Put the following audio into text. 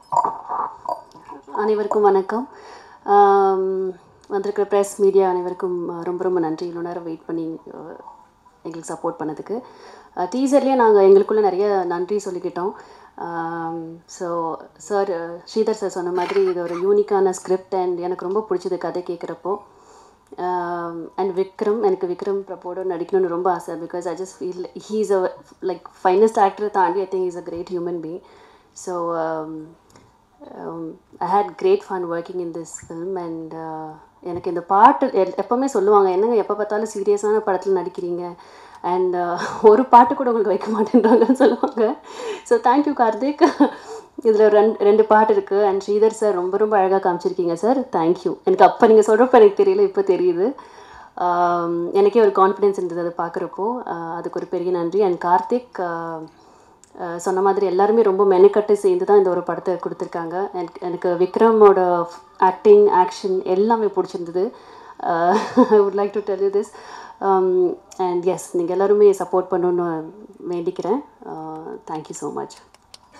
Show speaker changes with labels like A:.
A: அனைவருக்கும் வணக்கம் ஆம், வந்திருக்கிற ப்ரெஸ் மீடியா அனைவருக்கும் அஹ், ரொம்ப ரொம்ப நன்றி இவ்வளோ நேரம் வெயிட் பண்ணி அஹ், எங்களுக்கு சப்போர்ட் பண்ணதுக்கு டீசர்லேயே நாங்கள் எங்களுக்குள்ளே நிறைய நன்றி சொல்லிக்கிட்டோம் ஸோ சார் ஸ்ரீதர் சார் சொன்ன மாதிரி இது ஒரு யூனிக்கான ஸ்கிரிப்ட் அண்ட் எனக்கு ரொம்ப பிடிச்சது கதை கேட்குறப்போ அண்ட் விக்ரம் எனக்கு விக்ரம் பிரபோட நடிக்கணும்னு ரொம்ப ஆசை because I just feel he's a like finest ஆக்டரை தாண்டி I think is a great human being so I had great fun working in this film and எனக்கு இந்த பாட்டு எல்- எப்பவுமே சொல்லுவாங்க என்னங்க எப்போ பார்த்தாலும் சீரியஸான படத்தில் நடிக்கிறீங்க அண்ட் ஒரு பாட்டு கூட உங்களுக்கு வைக்க மாட்டேன்றாங்கன்னு சொல்லுவாங்க ஸோ தேங்க்யூ கார்த்திக் இதில் ரெண்டு ரெண்டு பாட்டு இருக்குது அண்ட் ஸ்ரீதர் சார் ரொம்ப ரொம்ப அழகாக காமிச்சிருக்கீங்க சார் தேங்க்யூ எனக்கு அப்போ நீங்கள் சொல்கிறப்ப எனக்கு தெரியல இப்போ தெரியுது ஆம், எனக்கே ஒரு கான்ஃபிடென்ஸ் இருந்தது அதை பார்க்குறப்போ அதுக்கு ஒரு பெரிய நன்றி அண்ட் கார்த்திக் ஆஹ், ஆஹ், சொன்ன மாதிரி எல்லாருமே ரொம்ப மெனக்கட்டு சேர்ந்து தான் இந்த ஒரு படத்தை கொடுத்துருக்காங்க எனக்கு எனக்கு விக்ரமோட ஆக்டிங் ஆக்ஷன் எல்லாமே பிடிச்சிருந்தது I would like to tell you this and yes நீங்கள் எல்லாருமே சப்போர்ட் பண்ணணுன்னு வேண்டிக்கிறேன் தேங்க்யூ ஸோ மச்